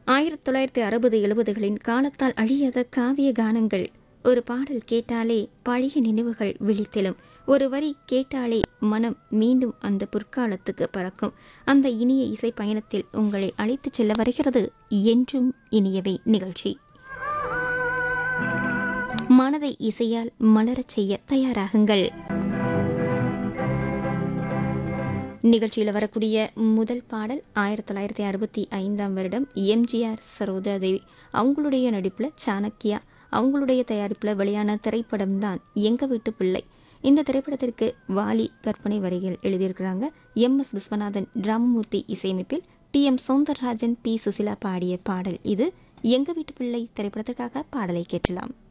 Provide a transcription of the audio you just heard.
ஆயிரத்தி தொள்ளாயிரத்தி அறுபது எழுபதுகளின் காலத்தால் அழியாத காவிய கானங்கள் ஒரு பாடல் கேட்டாலே பழைய நினைவுகள் விழித்தெழும் ஒரு வரி கேட்டாலே மனம் மீண்டும் அந்த பொற்காலத்துக்கு பறக்கும் அந்த இனிய இசை பயணத்தில் உங்களை அழைத்துச் செல்ல வருகிறது என்றும் இனியவே நிகழ்ச்சி மனதை இசையால் மலரச் செய்ய தயாராகுங்கள் நிகழ்ச்சியில் வரக்கூடிய முதல் பாடல் ஆயிரத்தி தொள்ளாயிரத்தி அறுபத்தி ஐந்தாம் வருடம் எம்ஜிஆர் சரோஜா தேவி அவங்களுடைய நடிப்பில் சாணக்கியா அவங்களுடைய தயாரிப்பில் வெளியான திரைப்படம் தான் எங்க வீட்டு பிள்ளை இந்த திரைப்படத்திற்கு வாலி கற்பனை வரிகள் எழுதியிருக்கிறாங்க எம் எஸ் விஸ்வநாதன் ராமமூர்த்தி இசையமைப்பில் T M Soundararajan P Susheela பாடிய பாடல் இது எங்க வீட்டு பிள்ளை திரைப்படத்திற்காக பாடலை கேட்கலாம்